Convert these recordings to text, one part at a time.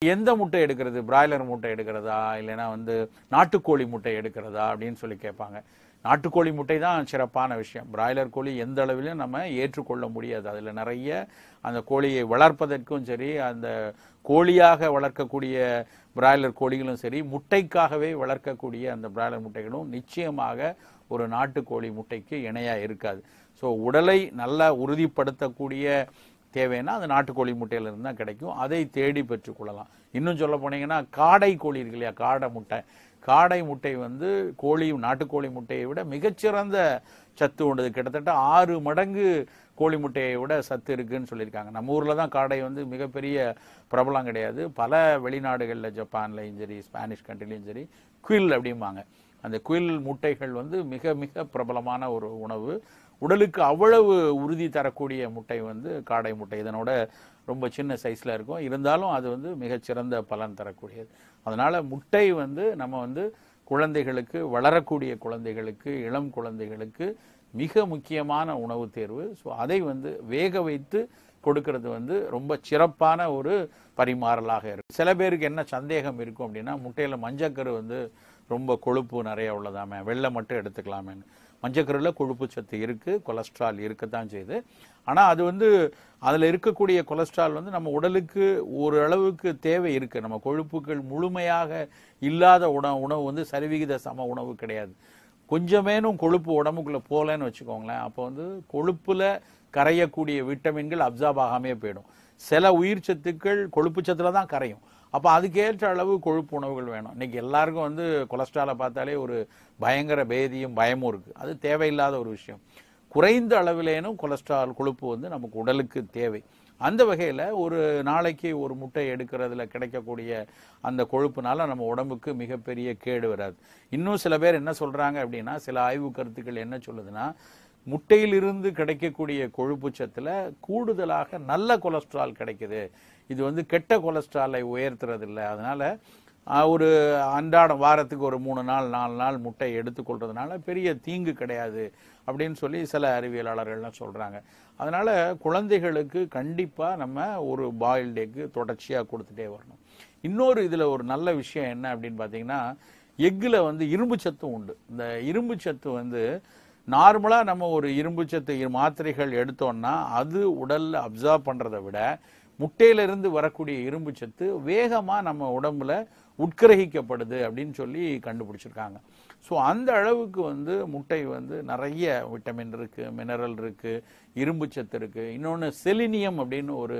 எந்த முட்டை எடுக்கிறது பிராய்லர் முட்டை எடுக்கிறதா இல்லைன்னா வந்து நாட்டுக்கோழி முட்டை எடுக்கிறதா அப்படின்னு சொல்லி கேட்பாங்க நாட்டுக்கோழி முட்டை தான் சிறப்பான விஷயம் பிராய்லர் கோழி எந்த அளவிலும் நம்ம ஏற்றுக்கொள்ள முடியாது அதில் நிறைய அந்த கோழியை வளர்ப்பதற்கும் சரி அந்த கோழியாக வளர்க்கக்கூடிய பிராய்லர் கோழிகளும் சரி முட்டைக்காகவே வளர்க்கக்கூடிய அந்த பிராய்லர் முட்டைகளும் நிச்சயமாக ஒரு நாட்டுக்கோழி முட்டைக்கு இணையாக இருக்காது ஸோ உடலை நல்லா உறுதிப்படுத்தக்கூடிய தேவைன்னா அது நாட்டுக்கோழி முட்டையிலிருந்து தான் கிடைக்கும் அதை தேடி பெற்றுக்கொள்ளலாம் இன்னும் சொல்ல போனீங்கன்னா காடை கோழி இருக்கு இல்லையா காடை முட்டை காடை முட்டை வந்து கோழி நாட்டுக்கோழி முட்டையை விட மிகச்சிறந்த சத்து உண்டு கிட்டத்தட்ட ஆறு மடங்கு கோழி முட்டையை விட சத்து இருக்குன்னு சொல்லியிருக்காங்க நம்ம ஊரில் தான் காடை வந்து மிகப்பெரிய பிரபலம் கிடையாது பல வெளிநாடுகளில் ஜப்பான்லையும் சரி ஸ்பானிஷ் கண்ட்ரிலையும் சரி குயில் அப்படிம்பாங்க அந்த குயில் முட்டைகள் வந்து மிக மிக பிரபலமான ஒரு உணவு உடலுக்கு அவ்வளவு உறுதி தரக்கூடிய முட்டை வந்து காடை முட்டை இதனோட ரொம்ப சின்ன சைஸில் இருக்கும் இருந்தாலும் அது வந்து மிகச்சிறந்த பலன் தரக்கூடியது அதனால் முட்டை வந்து நம்ம வந்து குழந்தைகளுக்கு வளரக்கூடிய குழந்தைகளுக்கு இளம் குழந்தைகளுக்கு மிக முக்கியமான உணவு தேர்வு ஸோ அதை வந்து வேக வைத்து கொடுக்கறது வந்து ரொம்ப சிறப்பான ஒரு பரிமாறலாக இருக்கும் சில பேருக்கு என்ன சந்தேகம் இருக்கும் அப்படின்னா முட்டையில் மஞ்சக்கரு வந்து ரொம்ப கொழுப்பு நிறைய உள்ளதாமே வெள்ளை மட்டும் எடுத்துக்கலாமேன்னு மஞ்சக்கருவில் கொழுப்பு சத்து இருக்குது கொலஸ்ட்ரால் இருக்கத்தான் செய்யுது ஆனால் அது வந்து அதில் இருக்கக்கூடிய கொலஸ்ட்ரால் வந்து நம்ம உடலுக்கு ஒரு அளவுக்கு தேவை இருக்குது நம்ம கொழுப்புகள் முழுமையாக இல்லாத உணவு உணவு வந்து சரிவிகித சம உணவு கிடையாது கொஞ்சமேனும் கொழுப்பு உடம்புக்குள்ளே போகலன்னு வச்சுக்கோங்களேன் அப்போ வந்து கொழுப்பில் கரையக்கூடிய விட்டமின்கள் அப்சார்ப் ஆகாமே போயிடும் சில உயிர் சத்துக்கள் கொழுப்பு சத்துல தான் கரையும் அப்போ அதுக்கேற்ற அளவு கொழுப்பு உணவுகள் வேணும் இன்னைக்கு எல்லாருக்கும் வந்து கொலஸ்ட்ராலை பார்த்தாலே ஒரு பயங்கர பேதியும் பயமும் இருக்குது அது தேவையில்லாத ஒரு விஷயம் குறைந்த அளவிலேனும் கொலஸ்ட்ரால் கொழுப்பு வந்து நமக்கு உடலுக்கு தேவை அந்த வகையில் ஒரு நாளைக்கு ஒரு முட்டை எடுக்கிறதுல கிடைக்கக்கூடிய அந்த கொழுப்புனால நம்ம உடம்புக்கு மிகப்பெரிய கேடு வராது இன்னும் சில பேர் என்ன சொல்றாங்க அப்படின்னா சில ஆய்வு கருத்துக்கள் என்ன சொல்லுதுன்னா முட்டையிலிருந்து கிடைக்கக்கூடிய கொழுப்பு சத்துல கூடுதலாக நல்ல கொலஸ்ட்ரால் கிடைக்குது இது வந்து கெட்ட கொலஸ்ட்ராலை உயர்த்துறது இல்லை அதனால ஆஹ், ஒரு அன்றாடம் வாரத்துக்கு ஒரு மூணு நாள் நாலு நாள் முட்டை எடுத்துக்கொள்றதுனால பெரிய தீங்கு கிடையாது அப்படின்னு சொல்லி சில அறிவியலாளர்கள்லாம் சொல்றாங்க அதனால குழந்தைகளுக்கு கண்டிப்பா நம்ம ஒரு பாயில்டு எக்கு தொடர்ச்சியா கொடுத்துட்டே வரணும் இன்னொரு இதுல ஒரு நல்ல விஷயம் என்ன அப்படின்னு பார்த்தீங்கன்னா எக்கில் வந்து இரும்பு சத்தும் உண்டு இந்த இரும்பு சத்து வந்து நார்மலா நம்ம ஒரு இரும்பு சத்து இரு- மாத்திரைகள் எடுத்தோம்னா அது உடல்ல அப்சார்ப் பண்றதை விட முட்டையில இருந்து வரக்கூடிய இரும்பு சத்து வேகமா நம்ம உடம்புல உட்கிரகிக்கப்படுது அப்படின்னு சொல்லி கண்டுபிடிச்சிருக்காங்க ஸோ அந்த அளவுக்கு வந்து முட்டை வந்து நிறைய விட்டமின் இருக்கு மினரல் இருக்கு இரும்பு சத்து இருக்கு இன்னொன்று செலினியம் அப்படின்னு ஒரு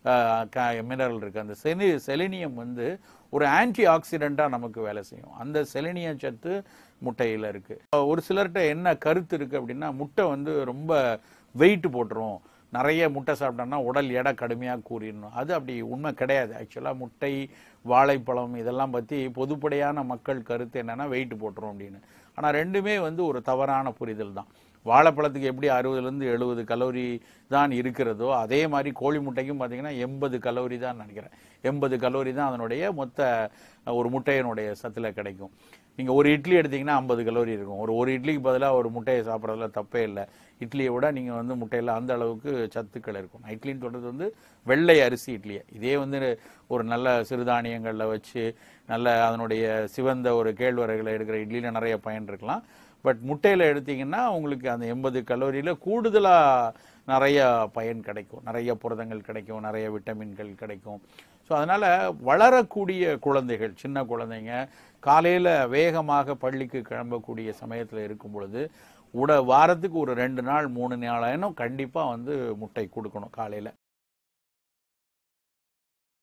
மினரல் இருக்கு அந்த செலி செலினியம் வந்து ஒரு ஆன்டி ஆக்சிடென்ட்டாக நமக்கு வேலை செய்யும் அந்த செலினிய சத்து முட்டையில் இருக்கு ஒரு சிலர்கிட்ட என்ன கருத்து இருக்கு அப்படின்னா முட்டை வந்து ரொம்ப வெயிட் போட்டுரும் நிறைய முட்டை சாப்பிட்டோம்னா உடல் எடை கடுமையாக கூறிடணும் அது அப்படி உண்மை கிடையாது ஆக்சுவலாக முட்டை வாழைப்பழம் இதெல்லாம் பற்றி பொதுப்படையான மக்கள் கருத்து என்னன்னா வெயிட் போட்டுரும் அப்படின்னு ஆனால் ரெண்டுமே வந்து ஒரு தவறான புரிதல் தான் வாழைப்பழத்துக்கு எப்படி அறுபதுலேருந்து எழுபது கலோரி தான் இருக்கிறதோ அதே மாதிரி கோழி முட்டைக்கும் பார்த்தீங்கன்னா எண்பது கலோரி தான் நினைக்கிறேன் எண்பது கலோரி தான் அதனுடைய மொத்த ஒரு முட்டையினுடைய சத்துல கிடைக்கும் நீங்கள் ஒரு இட்லி எடுத்தீங்கன்னா ஐம்பது கலோரி இருக்கும் ஒரு ஒரு இட்லிக்கு பதிலாக ஒரு முட்டையை சாப்பிட்றதுல தப்பே இல்லை இட்லியை விட நீங்கள் வந்து முட்டையில் அந்த அளவுக்கு சத்துக்கள் இருக்கும் நான் இட்லின்னு சொல்கிறது வந்து வெள்ளை அரிசி இட்லியை இதே வந்து ஒரு நல்ல சிறுதானியங்களில் வச்சு நல்ல அதனுடைய சிவந்த ஒரு கேழ்வரகுல எடுக்கிற இட்லியில் நிறைய பயன் இருக்கலாம் பட் முட்டையில் எடுத்தீங்கன்னா உங்களுக்கு அந்த எண்பது கலோரியில் கூடுதலாக நிறைய பயன் கிடைக்கும் நிறைய புரதங்கள் கிடைக்கும் நிறைய விட்டமின்கள் கிடைக்கும் ஸோ அதனால் வளரக்கூடிய குழந்தைகள் சின்ன குழந்தைங்க காலையில் வேகமாக பள்ளிக்கு கிளம்பக்கூடிய சமயத்தில் இருக்கும் பொழுது உட வாரத்துக்கு ஒரு ரெண்டு நாள் மூணு நாளாயினும் கண்டிப்பாக வந்து முட்டை கொடுக்கணும் காலையில்